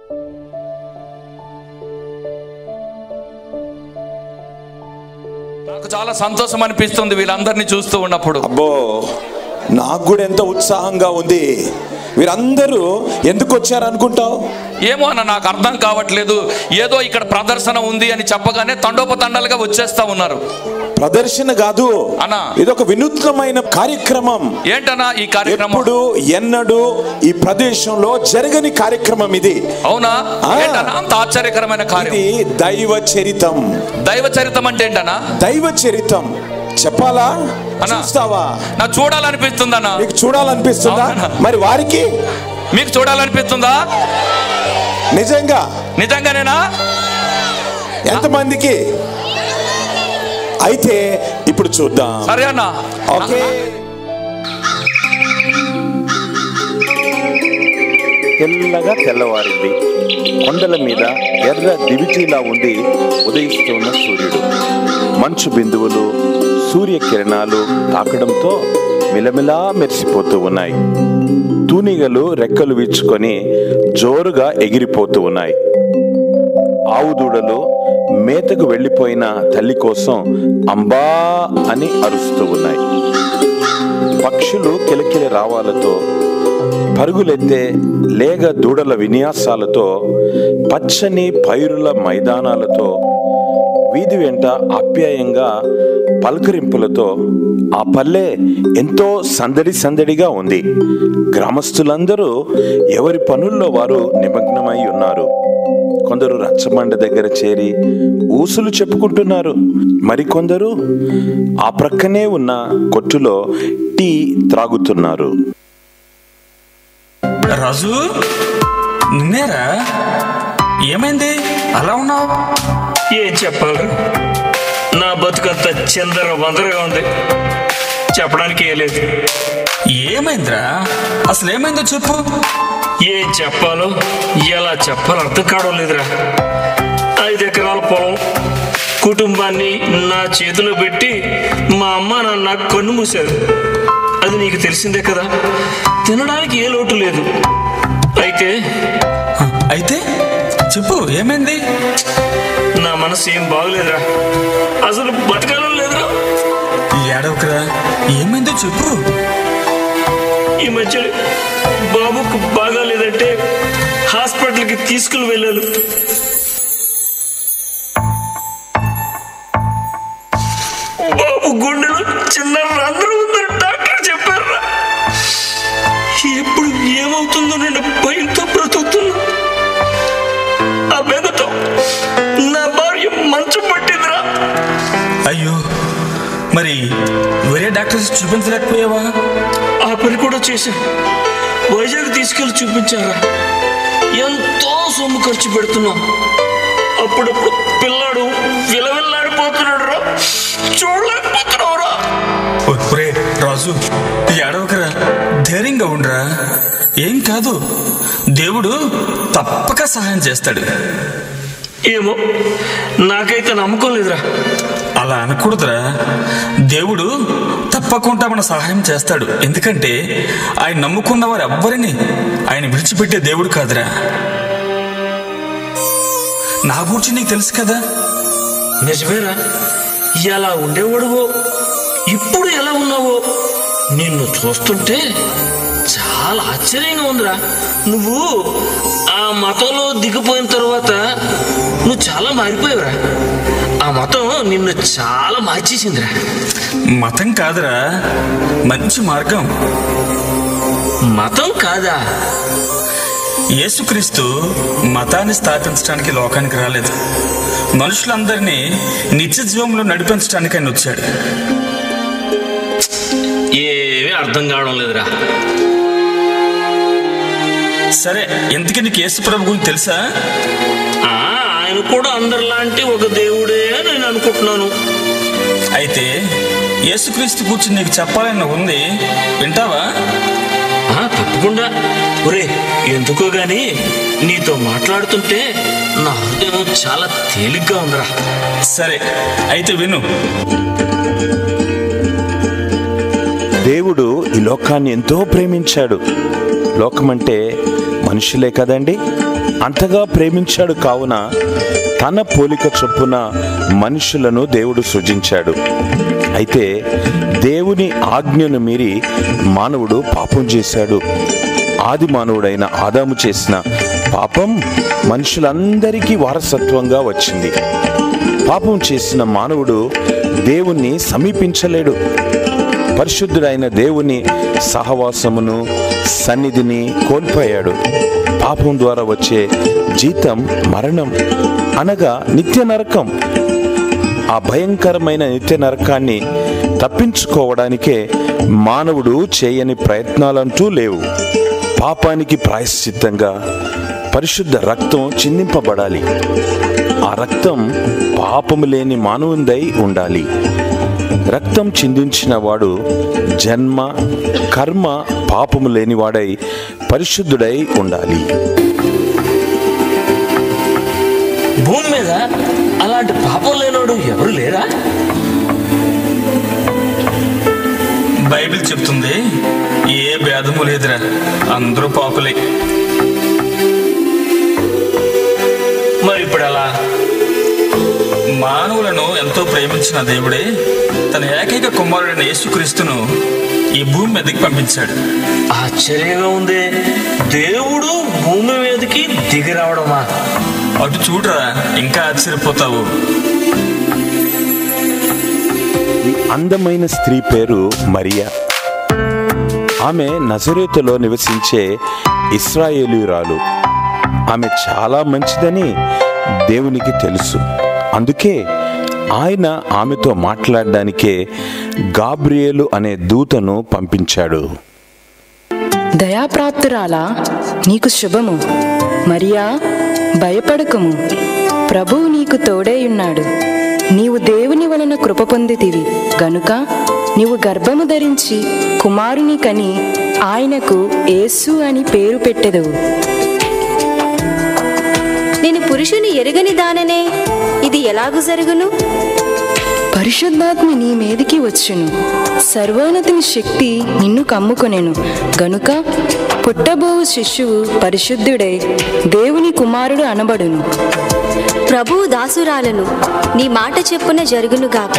నాకు చాలా సంతోషం అనిపిస్తుంది వీళ్ళందరినీ చూస్తూ ఉన్నప్పుడు అబ్బో నాకు కూడా ఎంత ఉత్సాహంగా ఉంది వీరందరూ ఎందుకు వచ్చారు అనుకుంటావు ఏమో అన్న నాకు అర్థం కావట్లేదు ఏదో ఇక్కడ ప్రదర్శన ఉంది అని చెప్పగానే తండోపతండాలుగా వచ్చేస్తా ఉన్నారు ప్రదర్శన కాదు అన్నా. ఇదొక వినూత్నమైన కార్యక్రమం ఏంటన్నా ఈ కార్యక్రమం ఎప్పుడు ఎన్నడూ ఈ ప్రదేశంలో జరగని కార్యక్రమం ఇది అవునా ఆ. ఏంటన్నా అంత ఆశ్చర్యకరమైన కార్యం ఇది దైవ చరితం దైవ చరితం అంటే ఏంటన్నా దైవ చరితం చెప్పాలా అన్నా. చూస్తావా నాకు చూడాలనిపిస్తుందన్నా నీకు చూడాలనిపిస్తుందా అవునా. మరి వారికి మీకు చూడాలనిపిస్తుందా నిజంగా నిజంగానేనా ఎంతమందికి అయితే ఇప్పుడు చూద్దాం సరే అన్నా ఓకే తెల్లగా తెల్లవారింది కొండల మీద ఎర్ర దివిటీలా ఉండి ఉదయిస్తున్న సూర్యుడు మంచు బిందువులు సూర్యకిరణాలు తాకడంతో మిలమిలా మెరిసిపోతూ ఉన్నాయి తూనిగలు రెక్కలు వీచుకొని జోరుగా ఎగిరిపోతూ ఉన్నాయి ఆవు దూడలు మేతకు వెళ్ళిపోయిన తల్లి కోసం అంబా అని అరుస్తూ ఉన్నాయి పక్షులు కిలకిల రావాలతో పరుగులెత్తే లేగ దూడల విన్యాసాలతో పచ్చని పైరుల మైదానాలతో వీధి వెంట ఆప్యాయంగా పలకరింపులతో ఆ పల్లె ఎంతో సందడి సందడిగా ఉంది గ్రామస్తులందరూ ఎవరి పనుల్లో వారు నిమగ్నమై ఉన్నారు కొందరు రచ్చబండ దగ్గర చేరి ఊసులు చెప్పుకుంటున్నారు మరికొందరు ఆ ప్రక్కనే ఉన్న కొట్టులో టీ త్రాగుతున్నారు రాజు నిన్నేరా ఏమైంది అలా ఉన్నావు ఏం చెప్పాలి నా బతుకంత చిందర వందరగా ఉంది చెప్పడానికి ఏ లేదు ఏమైందిరా అసలు ఏమైందో చెప్పు ఏం చెప్పాలో ఎలా చెప్పాలో అర్థం కావడం లేదురా ఐదు ఎకరాల పొలం కుటుంబాన్ని నా చేతిలో పెట్టి మా అమ్మ నాన్న నాకు కన్ను మూశారు అది నీకు తెలిసిందే కదా తినడానికి ఏ లోటు లేదు అయితే హ, అయితే చెప్పు ఏమైంది నా మనసు ఏం బాగలేదురా అసలు బతకాలం లేదురా ఏడవకరా ఏమైందో చెప్పు ఈ మధ్య బాబుకు బాగా లేదంటే హాస్పిటల్కి తీసుకుని వెళ్ళాను బాబు గుండెలో చిన్న రంధ్రం ఉందని డాక్టర్ చెప్పారు ఎప్పుడు ఏమవుతుందో నేను భయంతో బ్రతుకుతున్నా ఆ బెగతో నా భార్య మంచం పట్టిందిరా అయ్యో మరి వేరే డాక్టర్స్ చూపించలేకపోయావా ఆ పని కూడా చేశా వైజాగ్ తీసుకెళ్లి చూపించారా ఎంతో సొమ్ము ఖర్చు పెడుతున్నాం అప్పుడప్పుడు పిల్లాడు విలవిల్లాడిపోతున్నాడు రా చూడలేకపోతున్నావు రా ఒరే రాజు ఏడవకరా ధైర్యంగా ఉండరా ఏం కాదు దేవుడు తప్పక సహాయం చేస్తాడు ఏమో నాకైతే నమ్మకం లేదురా అలా అనకూడదురా దేవుడు తప్పకుండా మన సహాయం చేస్తాడు ఎందుకంటే ఆయన నమ్ముకున్న వారు ఎవ్వరిని ఆయన విడిచిపెట్టే దేవుడు కాదురా నా గురించి నీకు తెలుసు కదా నిజమేరా ఎలా ఉండేవాడువో ఇప్పుడు ఎలా ఉన్నావో నిన్ను చూస్తుంటే చాలా ఆశ్చర్యంగా ఉందిరా నువ్వు ఆ మతంలో దిగిపోయిన తర్వాత నువ్వు చాలా మారిపోయావురా ఆ మతం నిన్ను చాలా మార్చేసిందిరా మతం కాదురా మంచి మార్గం మతం కాదా యేసుక్రీస్తు మతాన్ని స్థాపించడానికి లోకానికి రాలేదు మనుషులందరినీ నిత్య జీవంలో నడిపించడానికి ఆయన వచ్చాడు ఏమీ అర్థం కావడం లేదురా సరే ఎందుకు నీకు యేసు ప్రభు గురించి తెలుసా ఆ, ఆయన కూడా అందరిలాంటి ఒక దేవుడే అని నేను అనుకుంటున్నాను అయితే యేసుక్రీస్తు కూర్చుని నీకు చెప్పాలని ఉంది వింటావా ఆ, తప్పకుండా ఒరే ఎందుకో గాని నీతో మాట్లాడుతుంటే నా హృదయం చాలా తేలిగ్గా ఉందిరా సరే అయితే విను దేవుడు ఈ లోకాన్ని ఎంతో ప్రేమించాడు లోకమంటే మనుషులే కదండి అంతగా ప్రేమించాడు కావున తన పోలిక చొప్పున మనుషులను దేవుడు సృజించాడు అయితే దేవుని ఆజ్ఞను మీరి మానవుడు పాపం చేశాడు ఆది మానవుడైన ఆదాము చేసిన పాపం మనుషులందరికీ వారసత్వంగా వచ్చింది పాపం చేసిన మానవుడు దేవుణ్ణి సమీపించలేడు పరిశుద్ధుడైన దేవుని సహవాసమును సన్నిధిని కోల్పోయాడు పాపం ద్వారా వచ్చే జీతం మరణం అనగా నిత్య నరకం ఆ భయంకరమైన నిత్య నరకాన్ని తప్పించుకోవడానికే మానవుడు చేయని ప్రయత్నాలంటూ లేవు పాపానికి ప్రాయశ్చిత్తంగా పరిశుద్ధ రక్తం చిందింపబడాలి ఆ రక్తం పాపము లేని మానవుందై ఉండాలి రక్తం చిందించిన వాడు జన్మ కర్మ పాపము లేనివాడై పరిశుద్ధుడై ఉండాలి భూమి మీద అలాంటి పాపం లేనోడు ఎవరు లేరా బైబిల్ చెప్తుంది ఏ భేదము లేదురా అందరూ పాపులే మరి ఇప్పుడు అలా మానవులను ఎంతో ప్రేమించిన దేవుడే తన ఏకైక కుమారుడైన యేసుక్రీస్తును ఈ భూమి మీదకి పంపించాడు ఆశ్చర్యంగా ఉంది దేవుడు భూమి మీదకి దిగి రావడమా అటు చూడరా ఇంకా ఆశ్చర్యపోతావు ఈ అందమైన స్త్రీ పేరు మరియా ఆమె నజరేతులో నివసించే ఇస్రాయేలీయురాలు ఆమె చాలా మంచిదని దేవునికి తెలుసు అందుకే ఆయన ఆమెతో మాట్లాడడానికే గాబ్రియేలు అనే దూతను పంపించాడు దయాప్రాప్తురాలా నీకు శుభము మరియా భయపడకము ప్రభువు నీకు తోడేయున్నాడు నీవు దేవుని వలన కృప పొందితివి గనుక నీవు గర్భము ధరించి కుమారుని కని ఆయనకు యేసు అని పేరు పెట్టెదవు నేను పురుషుని ఎరుగని దాననే ఇది ఎలాగు జరుగును పరిశుద్ధాత్మ నీ మీదికి వచ్చును సర్వోన్నతిని శక్తి నిన్ను కమ్ముకొనెను గనుక పుట్టబోవు శిశువు పరిశుద్ధుడై దేవుని కుమారుడు అనబడును ప్రభువు దాసురాలను నీ మాట చెప్పున జరుగునుగాక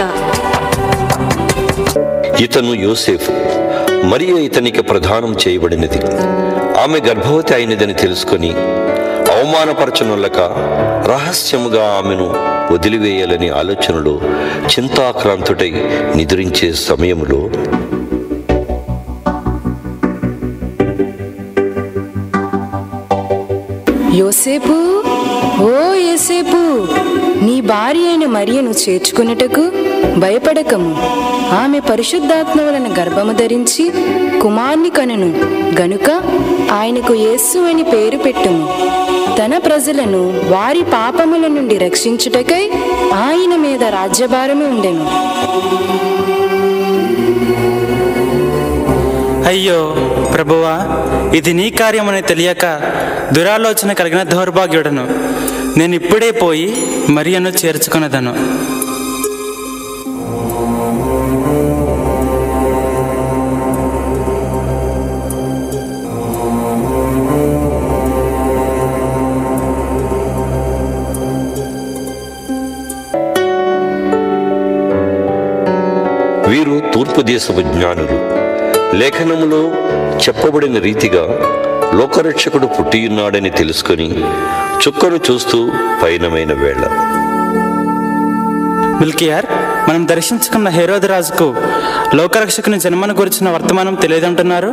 ఇతను యోసేఫ్ మరియు ఇతనికి ప్రదానం చేయబడినది ఆమె గర్భవతి అయినదని తెలుసుకొని అవమానపరచనులక రహస్యముగా ఆమెను వదిలివేయాలని ఆలోచనలో చింతాక్రాంతుడై నిద్రించే సమయంలో యోసేపు ఓ యోసేపు నీ భార్య అయిన మరియను చేర్చుకున్నటకు భయపడకము ఆమె పరిశుద్ధాత్మ వలన గర్భము ధరించి కుమార్ని కనును గనుక ఆయనకు యేసు అని పేరు పెట్టుము తన ప్రజలను వారి పాపముల నుండి రక్షించుటకై ఆయన మీద రాజ్యభారము ఉండెను అయ్యో ప్రభువా ఇది నీ కార్యమని తెలియక దురాలోచన కలిగిన దౌర్భాగ్యుడను నేను ఇప్పుడే పోయి మరియను చేర్చుకున్నదను వీరు తూర్పు దేశపు జ్ఞానులు లేఖనములో చెప్పబడిన రీతిగా లోకరక్షకుడు పుట్టియున్నాడని తెలుసుకొని చుక్కను చూస్తూ పయనమైన వేళ మిల్కియార్ మనం దర్శించుకున్న హేరోదు రాజుకు లోకరక్షకుని జన్మను గురించిన వర్తమానం తెలియదంటున్నారు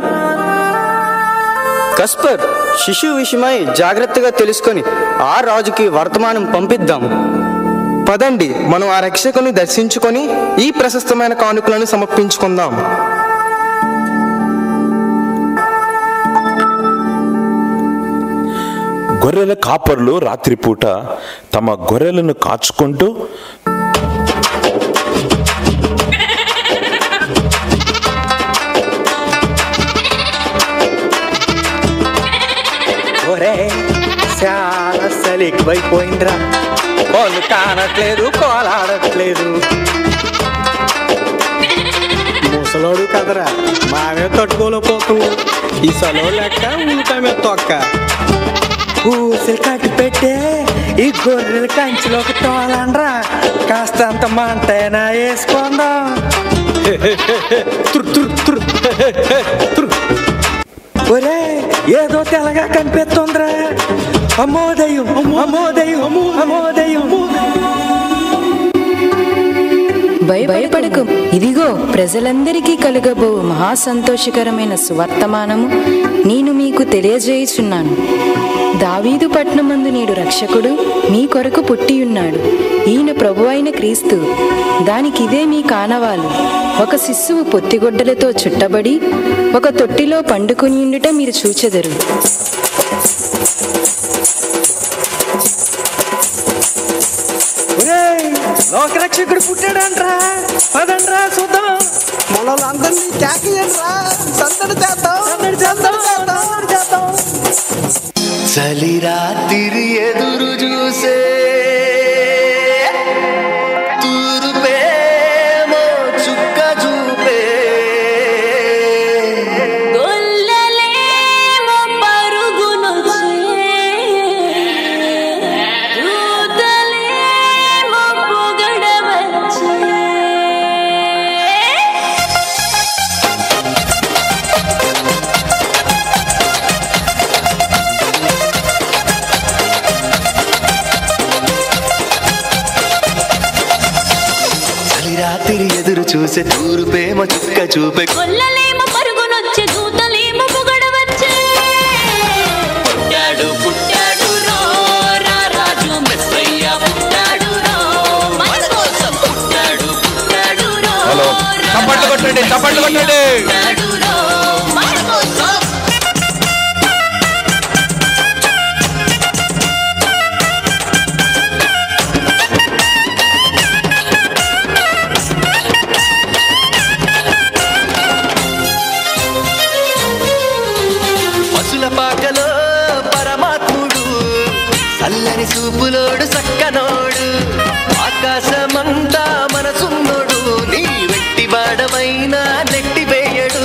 కస్పర్ శిశువు విషయమై జాగ్రత్తగా తెలుసుకొని ఆ రాజుకి వర్తమానం పంపిద్దాం పదండి మనం ఆ రక్షకుని దర్శించుకొని ఈ ప్రశస్తమైన కానుకలను సమర్పించుకుందాం గొర్రెల కాపర్లు రాత్రిపూట తమ గొర్రెలను కాచుకుంటూ ఒరే చాలా అసలు ఎక్కువైపోయిందిరా కోళ్ళు కానట్లేదు కోలాడట్లేదు ముసలోడు కదరా మామే తట్టుకోలేకపోతున్నాం ఈ సెలవు లెక్క ఉల్లిపాయ మీద తొక్క ఊసులు కట్టి పెట్టే ఈ గొర్రెల కంచిలోకి తోలండ్రా కాస్త అంత మంటైనా వేసుకుందాం తుర్ తుర్ తుర్ తుర్. ఒరే ఏదో తెల్లగా కనిపిస్తుందిరా అమ్మోదయం అమ్మోదయం అమ్మోదయం భయ భయపడకు ఇదిగో ప్రజలందరికీ కలుగబో మహా సంతోషకరమైన సువర్తమానము నేను మీకు తెలియజేయుచున్నాను దావీదు పట్నమందు నేడు రక్షకుడు మీ కొరకు పుట్టియున్నాడు ఈయన ప్రభు అయిన క్రీస్తు దానికి ఇదే మీ కానవాలు ఒక శిశువు పొత్తిగొడ్డలతో చుట్టబడి ఒక తొట్టిలో పండుకొని ఉండుట మీరు చూచెదరు ఒరేయ్, లోకరక్షకుడు పుట్టాడంట్రా పదండ్రా చూద్దాం మనోళ్ళందరినీ కేకయ్యండ్రా సందడి చేద్దాం సందడి చేద్దాం, సందడి చేద్దాం. చలి రాత్రి ఎదురు చూసే తూరుపేమో చుక్క చూపే గొల్లలేమో పరుగునొచ్చే, దూతలేమో పొగడవచ్చే. చలి రాత్రి ఎదురు చూసే తూరుపేమో చుక్క చూపే గొల్లలేమో పరుగునొచ్చే, దూతలేమో పొగడవచ్చే. పుట్టాడు, పుట్టాడు రో, రా రాజు మెస్సయ్య పుట్టాడు రో. మన కోసం పుట్టాడు, పుట్టాడు రో, హలో చప్పట్లు కొట్టండి చప్పట్లు కొట్టండి పుట్టాడు రో, మన కోసం పశుల పాకలో పరమాత్ముడు చల్లని చూపులోడు సక్కనోడు ఆకాశమంతా మనసున్నోడు నీ వెట్టి బాడమైన నెట్టి వేయడు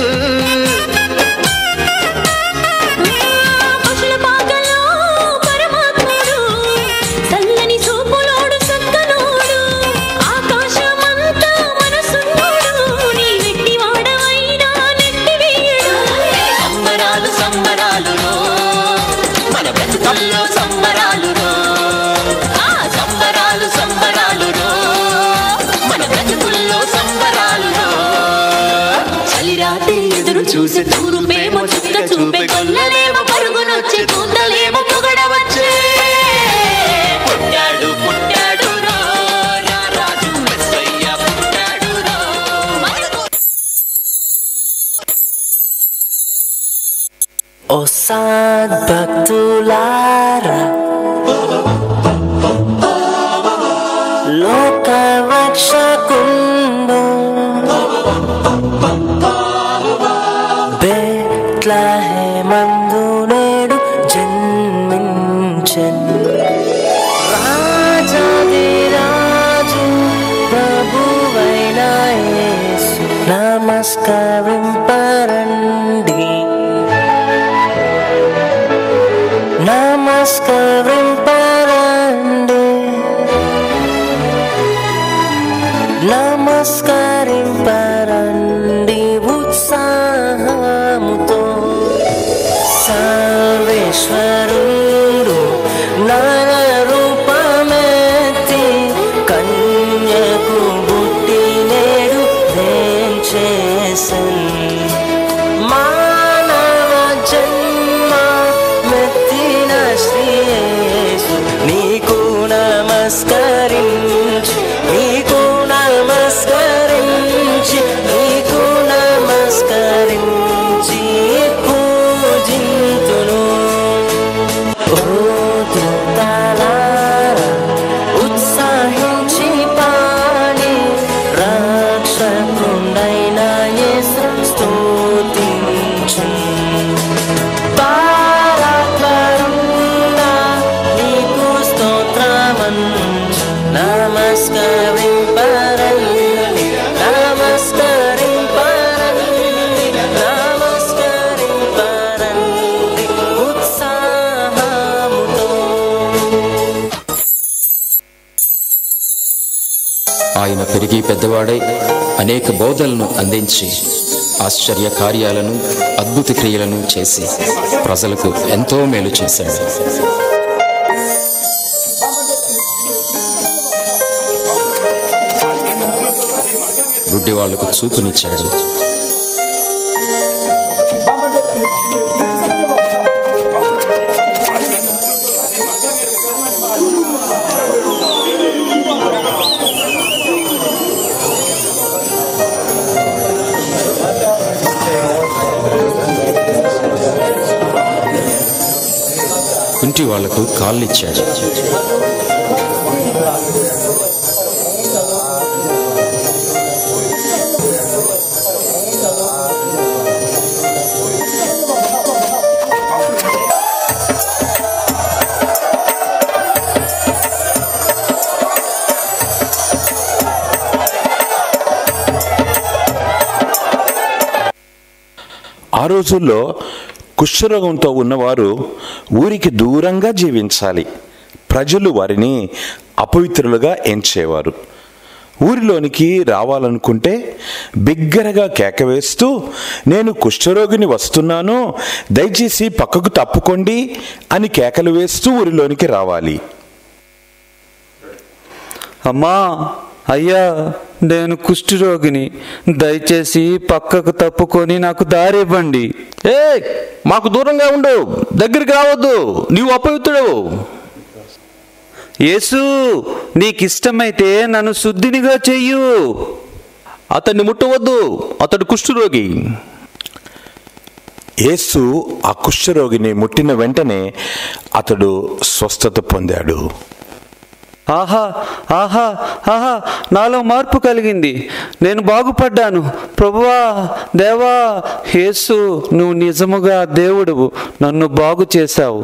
పశుల పాకలో పరమాత్ముడు చల్లని చూపులోడు సక్కనోడు ఆకాశమంతా మనసున్నోడు నీ వెట్టి వాడవైనా నెట్టివేయడు సంబరాలు సంబరాలు రో మన బ్రతుకుల్లో సంబరాలు రో ఆ సంబరాలు సంబరాలు రో మన బ్రతుకుల్లో సంబరాలు రో చలిరాత్రి ఎదురు చూసే తూరుపేమో చుక్క చూపే గొల్లలేమో పరుగునొచ్చే కూతలేమో పొగడవచ్చే పుట్టాడు పుట్టాడు రో, రా రాజు మెస్సయ్య పుట్టాడు రో. మనకు ఓ సద్భక్తులారా లోకరక్షకుండు బెత్లహేమందు నేడు జన్మించెన్ రాజాదిరాజు ప్రభువైన యేసు నమస్కరింపరండి నమస్కరింపరండి నమస్కరింపరండి ఉత్సాహముతో సర్వేశ్వరుడు నర రూపమెత్తి కన్యకు బుట్టి నేడు వేంచేసన్ మానవ జన్మ మెత్తిన శ్రీయేసు నీకు నమస్కరించి నీకు నమస్కరించి ఆయన పెరిగి పెద్దవాడై అనేక బోధలను అందించి ఆశ్చర్య కార్యాలను అద్భుత క్రియలను చేసి ప్రజలకు ఎంతో మేలు చేశాడు గుడ్డి వాళ్లకు చూపునిచ్చాడు కుంటి వాళ్లకు కాళ్ళిచ్చాడు ఆ రోజుల్లో కుష్ఠరోగంతో ఉన్నవారు ఊరికి దూరంగా జీవించాలి ప్రజలు వారిని అపవిత్రులుగా ఎంచేవారు ఊరిలోనికి రావాలనుకుంటే బిగ్గరగా కేకవేస్తూ నేను కుష్ఠరోగిని వస్తున్నాను దయచేసి పక్కకు తప్పుకోండి అని కేకలు వేస్తూ ఊరిలోనికి రావాలి అమ్మా అయ్యా నేను కుష్ఠరోగిని దయచేసి పక్కకు తప్పుకొని నాకు దారి ఇవ్వండి ఏ మాకు దూరంగా ఉండు దగ్గరికి రావద్దు నీవు అపవిత్రుడు యేసు నీకిష్టమైతే నన్ను శుద్ధినిగా చెయ్యు అతన్ని ముట్టవద్దు అతడు కుష్ఠరోగి యేసు ఆ కుష్ఠరోగిని ముట్టిన వెంటనే అతడు స్వస్థత పొందాడు ఆహా ఆహా ఆహా నాలో మార్పు కలిగింది నేను బాగుపడ్డాను ప్రభువా దేవా యేసు నువ్వు నిజముగా దేవుడువు నన్ను బాగు చేశావు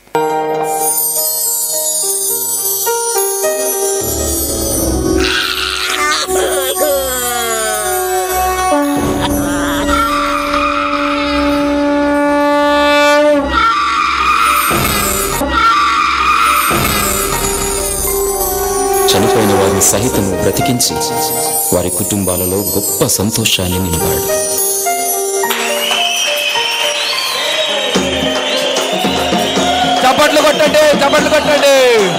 చనిపోయిన వారిని సహితము బ్రతికించి వారి కుటుంబాలలో గొప్ప సంతోషాన్ని నింపాడు చప్పట్లు కొట్టండి చప్పట్లు కొట్టండి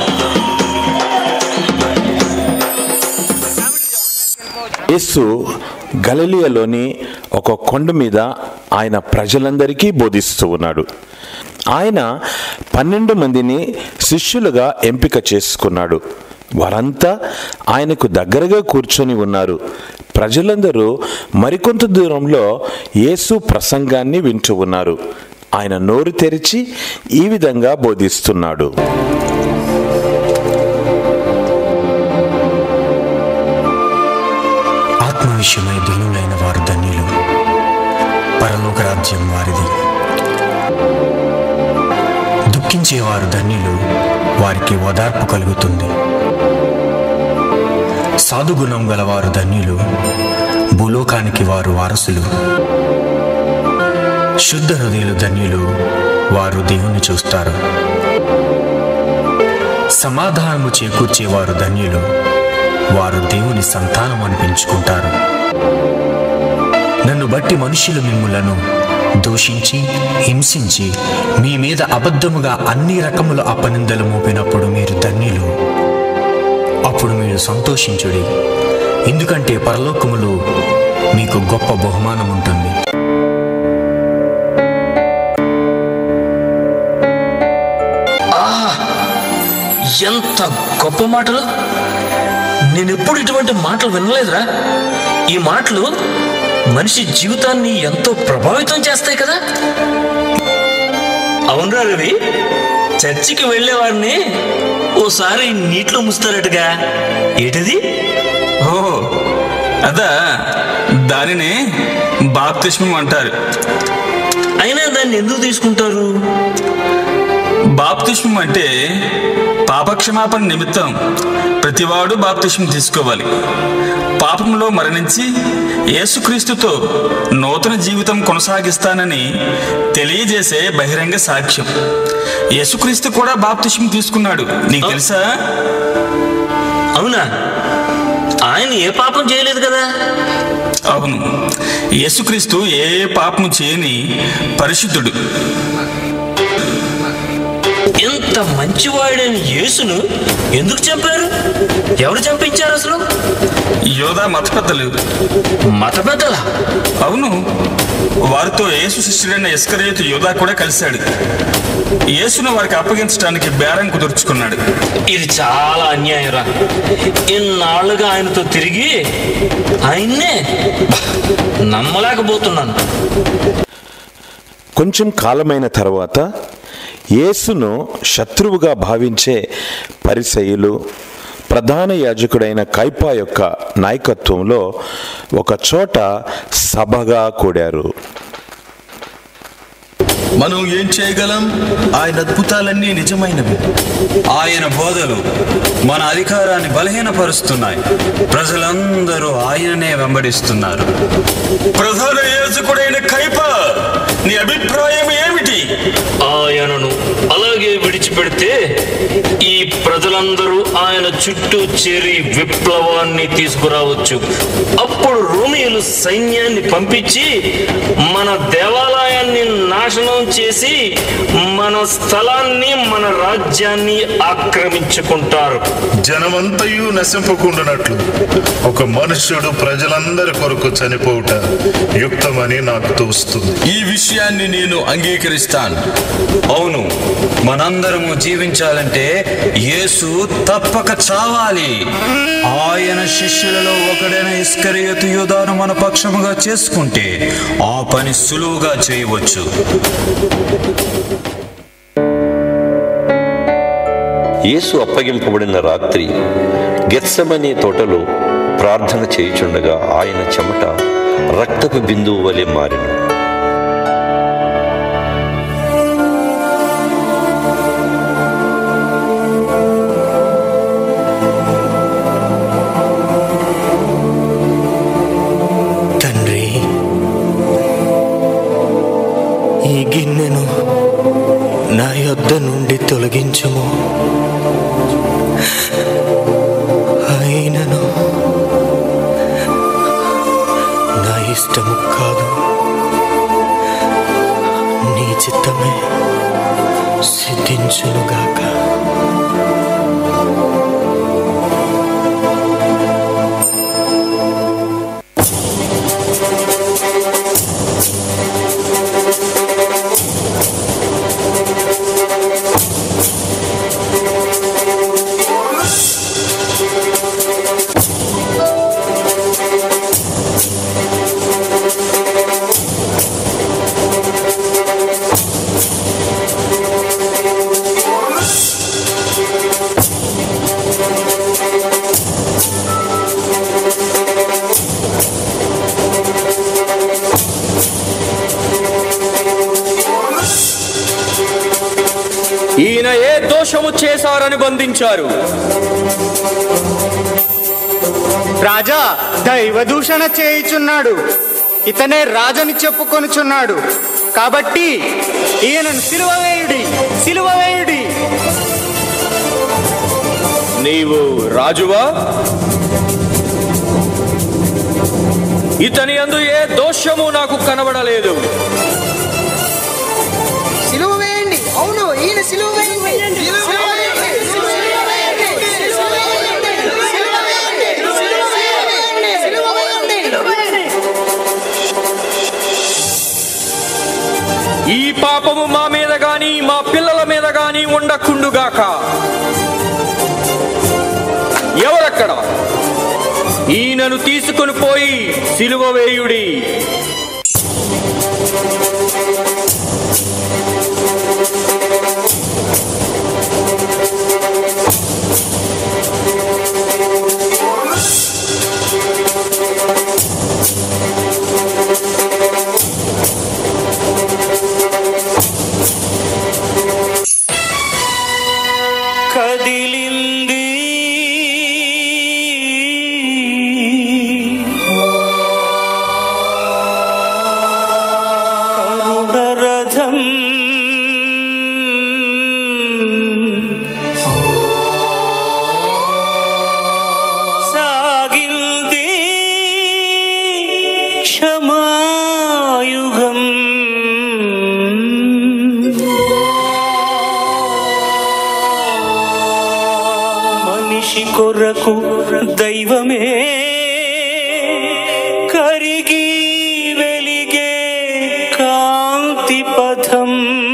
యేసు గలిలియలోని ఒక కొండ మీద ఆయన ప్రజలందరికీ బోధిస్తూ ఉన్నాడు ఆయన పన్నెండు మందిని శిష్యులుగా ఎంపిక చేసుకున్నాడు వారంతా ఆయనకు దగ్గరగా కూర్చొని ఉన్నారు ప్రజలందరూ మరికొంత దూరంలో యేసు ప్రసంగాన్ని వింటూ ఉన్నారు ఆయన నోరు తెరిచి ఈ విధంగా బోధిస్తున్నాడు ఆత్మ విషయమై ధనులైన వారు ధన్యులు పరలోక రాజ్యం వారిది దుఃఖించేవారు ధన్యులు వారికి ఓదార్పు కలుగుతుంది సాధుగుణం గలవారు ధన్యులు భూలోకానికి వారు వారసులు శుద్ధ హృదయులు ధన్యులు వారు దేవుని చూస్తారు సమాధానము చేకూర్చేవారు ధన్యులు వారు దేవుని సంతానం అనిపించుకుంటారు నన్ను బట్టి మనుషులు మిమ్ములను దూషించి హింసించి మీ మీద అబద్ధముగా అన్ని రకముల అపనిందలు మోపినప్పుడు మీరు ధన్యులు అప్పుడు మీరు సంతోషించుడి ఎందుకంటే పరలోకములో మీకు గొప్ప బహుమానం ఉంటుంది ఎంత గొప్ప మాటలు నేను ఎప్పుడు ఇటువంటి మాటలు వినలేదురా ఈ మాటలు మనిషి జీవితాన్ని ఎంతో ప్రభావితం చేస్తాయి కదా అవునరా రవి చర్చికి వెళ్ళేవాడిని ఓసారి నీటిలో ముస్తారటగా ఏంటది ఓ అదా దానిని బాప్తిష్మం అంటారు అయినా దాన్ని ఎందుకు తీసుకుంటారు బాప్తిష్మం అంటే పాపక్షమాపణ నిమిత్తం ప్రతివాడు బాప్తిష్మం తీసుకోవాలి పాపంలో మరణించి యేసుక్రీస్తుతో నూతన జీవితం కొనసాగిస్తానని తెలియజేసే బహిరంగ సాక్ష్యం యేసుక్రీస్తు కూడా బాప్తిష్మం తీసుకున్నాడు నీకు తెలుసా అవునా ఆయన ఏ పాపం చేయలేదు కదా అవును యేసుక్రీస్తు ఏ పాపము చేయని పరిశుద్ధుడు ఇంత మంచివాడైన యేసును ఎందుకు చంపారు ఎవరు చంపించారు అసలు యోధా మత పెద్దలు మత పెద్దలా అవును వారితో యేసు శిష్యుడైన ఇస్కరేతు యోధా కూడా కలిశాడు యేసును వారికి అప్పగించడానికి బేరం కుదుర్చుకున్నాడు ఇది చాలా అన్యాయం రా ఇన్నాళ్ళుగా ఆయనతో తిరిగి ఆయన్నే నమ్మలేకపోతున్నాను కొంచెం కాలమైన తర్వాత యేసును శత్రువుగా భావించే పరిసయులు ప్రధాన యాజకుడైన కైపా యొక్క నాయకత్వంలో ఒక చోట సభగా కూడారు మనం ఏం చేయగలం ఆయన అద్భుతాలన్నీ నిజమైనవి ఆయన బోధలు మన అధికారాన్ని బలహీనపరుస్తున్నాయి ప్రజలందరూ ఆయననే వెంబడిస్తున్నారు ప్రధాన యాజకుడైన కైప నీ అభిప్రాయం ఏమిటి ఆయనను అలాగే విడిచిపెడితే ఈ ప్రజలందరూ ఆయన చుట్టూ చేరి విప్లవాన్ని తీసుకురావచ్చు అప్పుడు రోమియోలు సైన్యాన్ని పంపించి మన దేవాలయాన్ని నాశనం చేసి మన స్థలాన్ని మన రాజ్యాన్ని ఆక్రమించుకుంటారు జనమంతయు నశింపకుండానట్లు ఒక మనుష్యుడు ప్రజలందరి కొరకు చనిపోవుట యుక్తమని నాకు తోస్తుంది ఈ విషయాన్ని నేను అంగీకరిస్తాను అవును మనందరము జీవించాలంటే యేసు తప్పక చావాలి ఆయన శిష్యులలో ఒకడైన ఇస్కరియతు యోధాను మన పక్షముగా చేసుకుంటే ఆ పని సులువుగా చేయవచ్చు యేసు అప్పగింపబడిన రాత్రి గెత్సమనే తోటలో ప్రార్థన చేయుచుండగా ఆయన చెమట రక్తపు బిందువు వలె మారిను తండ్రి ఈ గిన్నెను నా యొద్ద నుండి తొలగించుము అయినను నా ఇష్టము కాదు నీ చిత్తమే సిద్ధించునుగాక ఈయన ఏ దోషము చేశారని బంధించారు రాజా దైవ దూషణ చేయుచున్నాడు ఇతనే రాజని చెప్పుకొనుచున్నాడు కాబట్టి ఈయనను సిలువ వేయుడి సిలువ వేయుడి నీవు రాజువా ఇతని అందు ఏ దోషము నాకు కనబడలేదు సిలువ వేయండి అవును ఈయన సిలువ వేయండి సిలువ వేయండి సిలువ వేయండి సిలువ వేయండి సిలువ వేయండి సిలువ వేయండి సిలువ వేయండి ఈ పాపము మా మీద గాని మా పిల్లల మీద గాని ఉండకుండుగాక ఎవరక్కడ ఈయనను తీసుకొని పోయి సిలువ వేయుడి కదిలింది కరుణరథం సాగి మనిషి కొరకు దైవమే కరిగి వెలిగే కాంతి పథం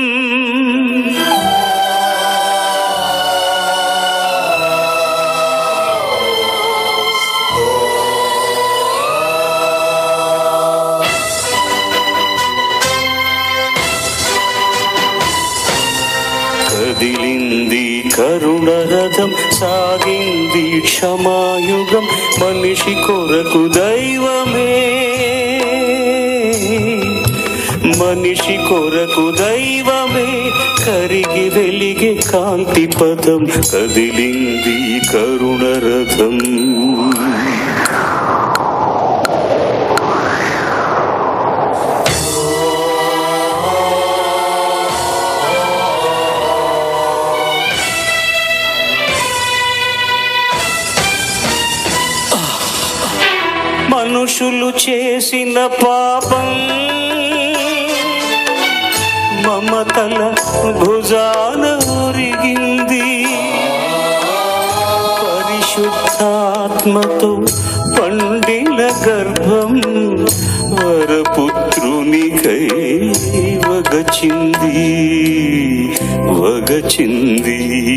కదిలింది కరుణ రథం సాగింది క్షమాయుగం మనిషి కొరకు దైవమే మనిషి కొరకు దైవమే కరిగి వెలిగే కాంతి పదం కదిలింది కరుణ రథం మనుషులు చేసిన పాపం మమతల భుజాన ఒరిగింది పరిశుద్ధాత్మతో పండిన గర్భం వరపుత్రునికై వగచింది వగచింది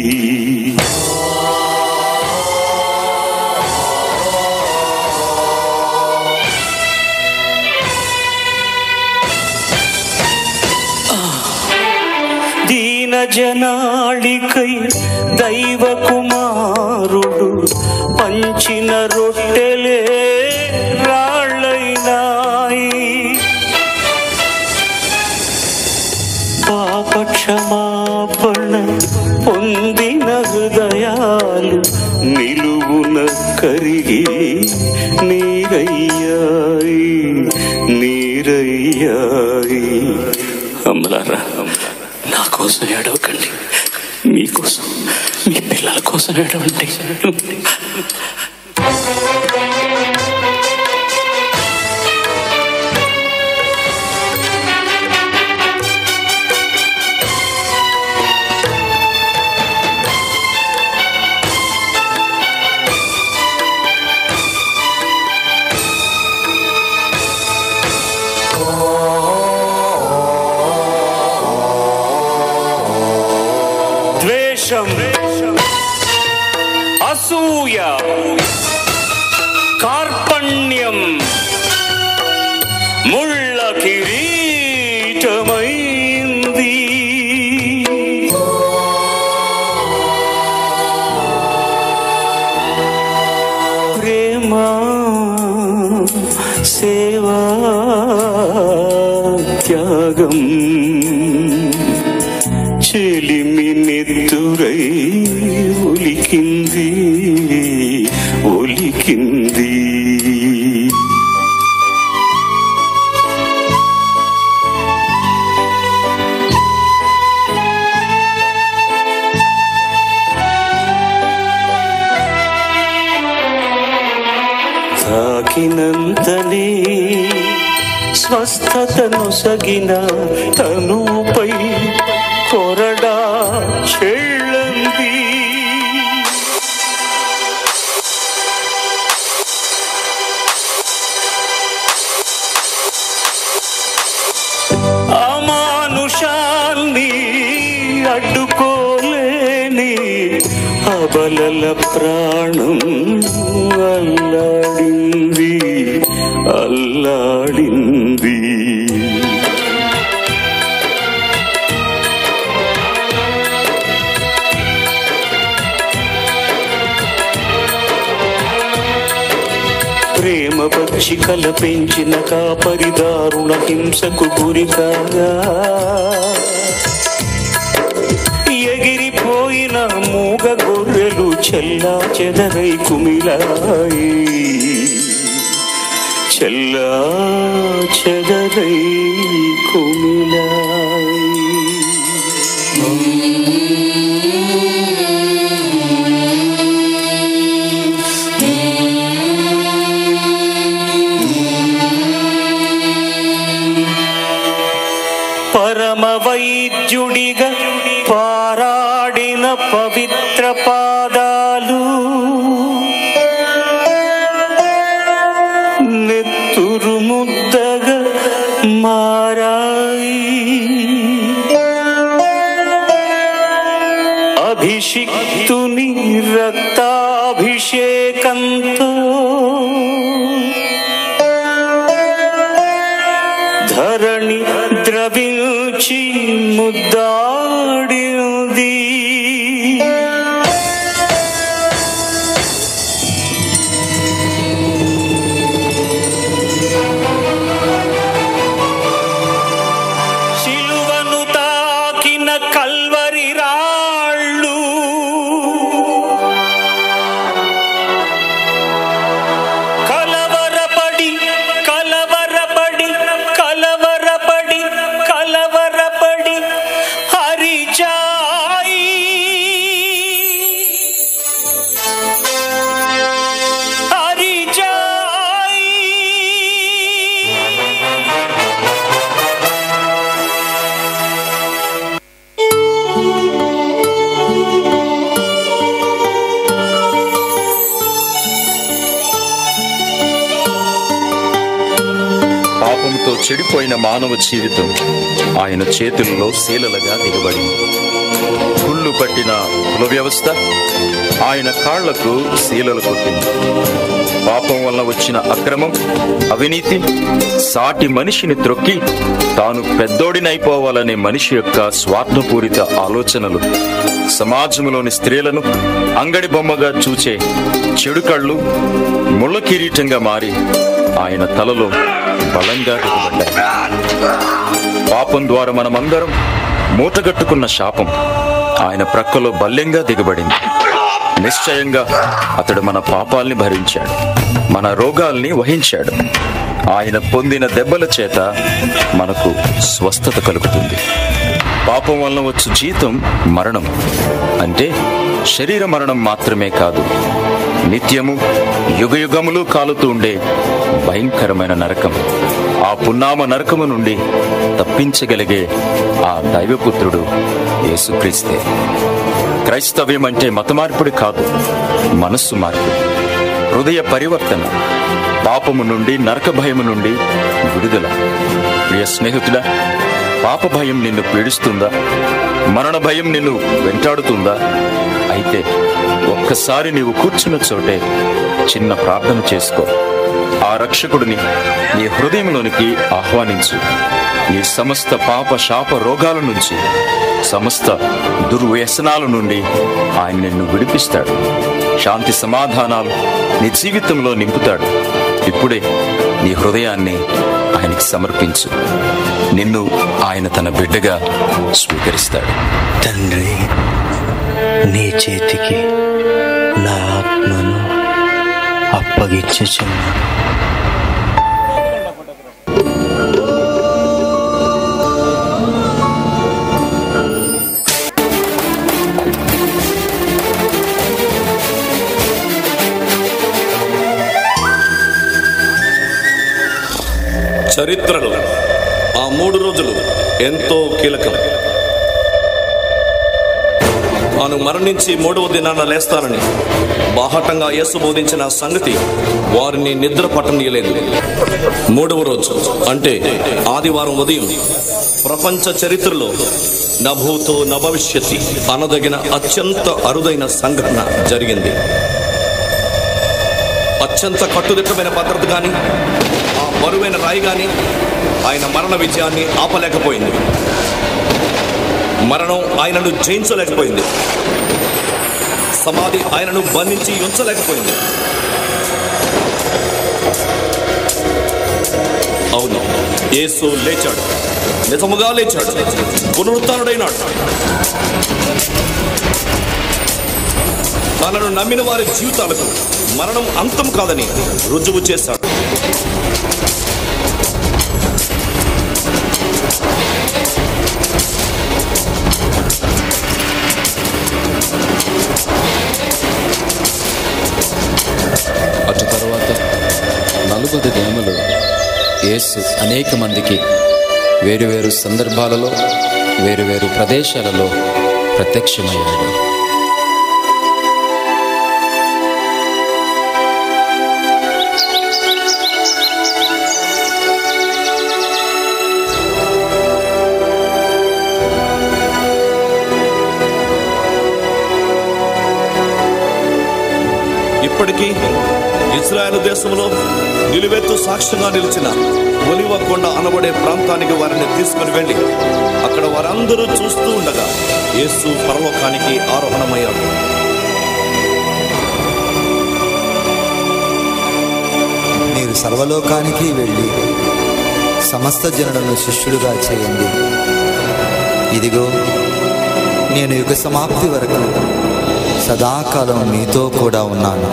దీన జనాళికై దైవ కుమారుడు పంచిన రొట్టెలే రాళ్ళైనాయి పాప క్షమాపణ పొందిన హృదయాలు నిలువున కరిగి నీరయ్యాయి నీరయ్యాయి అమలారా నా కోసం ఏడవకండి మీకోసం మీ పిల్లల కోసం ఏడవండి ద్వేషం అసూయ కార్పణ్యం ముళ్ళ కిరీటమైంది ప్రేమ సేవా త్యాగం చెలిమి నెత్తురై ఒలికింది ఒలికింది తాకినంతనే స్వస్థతను సగిన తనుపై కొరడా చెళ్ళంది అమానుషాన్ని అడ్డుకోలేని అబలల ప్రాణం అల్లాడింది అల్లాడింది ప్రేమ పక్షికల పెంచిన కాపరిదారుణ హింసకు గురి కాగా ఎగిరిపోయిన మూగ గొర్రెలు చెల్లా చెదరై కుమిలాయి చెల్లా చెదరై కుమిలాయి పరమ వైద్యుడిగా పారాడిన పవిత్ర పాదాలు క్రీస్తుని రక్తాభిషేకంతో ధరణి ద్రవించి ముద్దాడింది శిలువను తాకిన కల్వరి రాళ్ళు కలవరపడి కలవరపడి కలవరపడి కలవరపడి హరిచాయి పాపంతో చెడిపోయిన మానవ జీవితం ఆయన చేతుల్లో శీలలుగా దిగబడింది కుళ్ళు పట్టిన కుల వ్యవస్థ ఆయన కాళ్లకు శీలలు కొట్టింది పాపం వల్ల వచ్చిన అక్రమం అవినీతి సాటి మనిషిని త్రొక్కి తాను పెద్దోడినైపోవాలనే మనిషి యొక్క స్వార్థపూరిత ఆలోచనలు సమాజంలోని స్త్రీలను అంగడి బొమ్మగా చూచే చెడు కళ్ళు ముళ్ళ కిరీటంగా మారి ఆయన తలలో బలంగా దిగబడ్డాయి పాపం ద్వారా మనమందరం మూటగట్టుకున్న శాపం ఆయన ప్రక్కలో బల్యంగా దిగబడింది నిశ్చయంగా అతడు మన పాపాల్ని భరించాడు మన రోగాల్ని వహించాడు ఆయన పొందిన దెబ్బల చేత మనకు స్వస్థత కలుగుతుంది పాపం వలన వచ్చు జీతం మరణం అంటే శరీర మరణం మాత్రమే కాదు నిత్యము యుగయుగములు కాలుతూ ఉండే భయంకరమైన నరకం ఆ పున్నామ నరకము నుండి తప్పించగలిగే ఆ దైవపుత్రుడు యేసుక్రీస్తే క్రైస్తవ్యం అంటే మత మార్పిడి కాదు మనస్సు మార్పిడి హృదయ పరివర్తన పాపము నుండి నరక భయము నుండి విడుదల ప్రియ స్నేహితుడా పాప భయం నిన్ను పీడిస్తుందా మరణ భయం నిన్ను వెంటాడుతుందా అయితే ఒక్కసారి నీవు కూర్చున్న చోటే చిన్న ప్రార్థన చేసుకో ఆ రక్షకుడిని నీ హృదయంలోనికి ఆహ్వానించు నీ సమస్త పాప శాప రోగాల నుంచి సమస్త దుర్వ్యసనాల నుండి ఆయన నిన్ను విడిపిస్తాడు శాంతి సమాధానాలు నీ జీవితంలో నింపుతాడు ఇప్పుడే నీ హృదయాన్ని ఆయనకి సమర్పించు నిన్ను ఆయన తన బిడ్డగా స్వీకరిస్తాడు తండ్రి నీ చేతికి నా ఆత్మను అప్పగించుచున్నాను చరిత్రలో ఆ మూడు రోజులు ఎంతో కీలకం తాను మరణించి మూడవ దినాన లేస్తానని బాహటంగా యేసు బోధించిన సంగతి వారిని నిద్ర పట్టనీయలేదు మూడవ రోజు అంటే ఆదివారం ఉదయం ప్రపంచ చరిత్రలో నభూతో నభవిష్యతి అనదగిన అత్యంత అరుదైన సంఘటన జరిగింది అత్యంత కట్టుదిట్టమైన భద్రత కానీ ఆ బరువైన రాయి కానీ ఆయన మరణ విజయాన్ని ఆపలేకపోయింది మరణం ఆయనను జయించలేకపోయింది సమాధి ఆయనను బంధించి ఉంచలేకపోయింది అవును యేసు లేచాడు నిజముగా లేచాడు పునరుత్డైనాడు తనను నమ్మిన వారి జీవితాలకు మరణం అంతం కాదని రుజువు చేశాడు అటు తరువాత నలుగురు దినములు యేసు అనేక మందికి వేరువేరు సందర్భాలలో వేరువేరు ప్రదేశాలలో ప్రత్యక్షమయ్యాడు ఇప్పటికీ ఇజ్రాయెల్ దేశంలో నిలువెత్తు సాక్ష్యంగా నిలిచిన ఒలివ కొండ అనబడే ప్రాంతానికి వారిని తీసుకుని వెళ్ళి అక్కడ వారందరూ చూస్తూ ఉండగా యేసు పరలోకానికి ఆరోహణమయ్యాడు మీరు సర్వలోకానికి వెళ్ళి సమస్త జనులను శిష్యులుగా చేయండి ఇదిగో నేను యుగ సమాప్తి వరకు సదాకాలం మీతో కూడా ఉన్నాను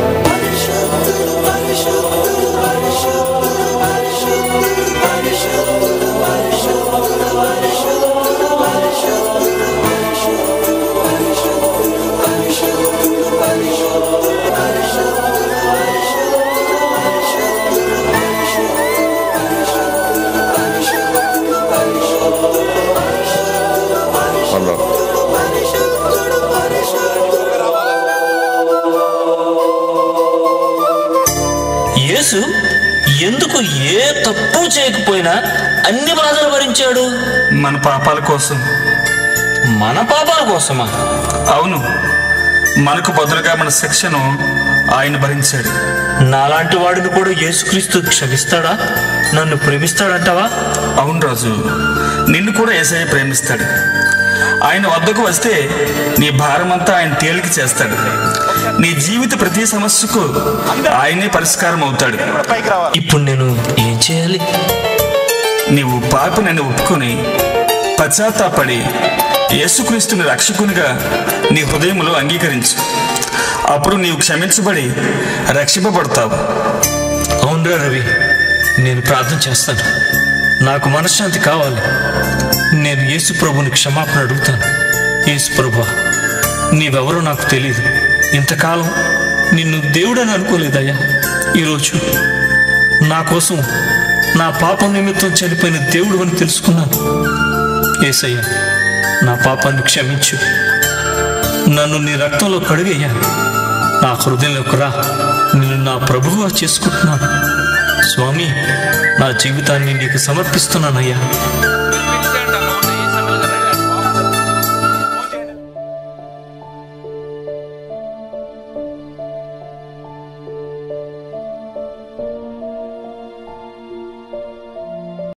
యేసు ఎందుకు ఏ తప్పు చేయకపోయినా అన్ని బాధలు భరించాడు మన పాపాల కోసం మన పాపాల కోసమా అవును మనకు బదులుగా మన శిక్షను ఆయన భరించాడు నాలాంటి వాడిని కూడా యేసుక్రీస్తు క్షమిస్తాడా నన్ను ప్రేమిస్తాడంటావా అవును రాజు నిన్ను కూడా ఏసయ్య ప్రేమిస్తాడు ఆయన వద్దకు వస్తే నీ భారమంతా ఆయన తేలిక చేస్తాడు నీ జీవిత ప్రతి సమస్యకు ఆయనే పరిష్కారం అవుతాడు ఇప్పుడు నేను ఏం చేయాలి నీవు పాపినని ఒప్పుకొని పశ్చాత్తాపడి యేసుక్రీస్తుని రక్షకునిగా నీ హృదయంలో అంగీకరించు అప్పుడు నీవు క్షమించబడి రక్షింపబడతావు అవునరా రవి నేను ప్రార్థన చేస్తాను నాకు మనశ్శాంతి కావాలి నేను యేసు ప్రభుని క్షమాపణ అడుగుతాను యేసు ప్రభు నీవెవరో నాకు తెలియదు ఇంతకాలం నిన్ను దేవుడని అనుకోలేదయ్యా ఈరోజు నా కోసం నా పాపం నిమిత్తం చనిపోయిన దేవుడు అని తెలుసుకున్నాను ఏసయ్యా నా పాపాన్ని క్షమించు నన్ను నీ రక్తంలో కడిగయ్యా నా హృదయంలోకి రా నిన్ను నా ప్రభువుగా చేసుకుంటున్నాను స్వామి నా జీవితాన్ని నీకు సమర్పిస్తున్నానయ్యా